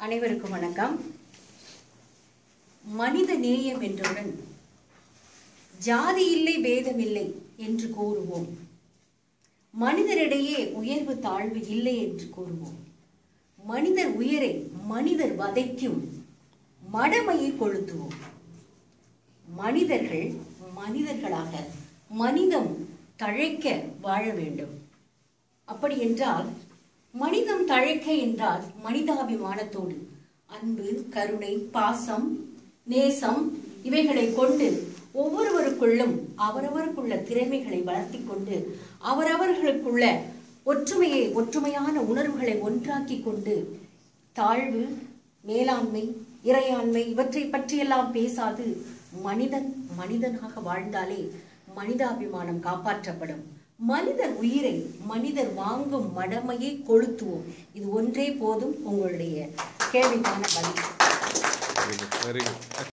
அனைவருக்கும் வணக்கம் மனித நேயம் என்றவுடன் ஜாதி இல்லை பேதம் இல்லை என்று கூறுவோம் மனிதரிடையே உயர்வு தாழ்வு இல்லை என்று கூறுவோம் மனிதர் உயிரை மனிதர் வதைக்கும் மடமையை கொளுத்துவோம் மனிதர்கள் மனிதர்களாக மனிதம் தழைக்க வாழ வேண்டும் அப்படி என்றால் மனிதம் தழைக்க என்றால் மனிதாபிமானத்தோடு அன்பு கருணை பாசம் நேசம் இவைகளை கொண்டு ஒவ்வொருவருக்குள்ளும் அவரவருக்குள்ள திறமைகளை வளர்த்தி கொண்டு அவரவர்களுக்குள்ள ஒற்றுமையை ஒற்றுமையான உணர்வுகளை ஒன்றாக்கி கொண்டு தாழ்வு மேலாண்மை இறையாண்மை இவற்றை பற்றியெல்லாம் பேசாது மனிதன் மனிதனாக வாழ்ந்தாலே மனிதாபிமானம் காப்பாற்றப்படும் மனிதர் உயிரை மனிதர் வாங்கும் மடமையை கொளுத்துவோம் இது ஒன்றே போதும் உங்களுடைய கேள்விக்கான பதில் வெரி குட் வெரி குட்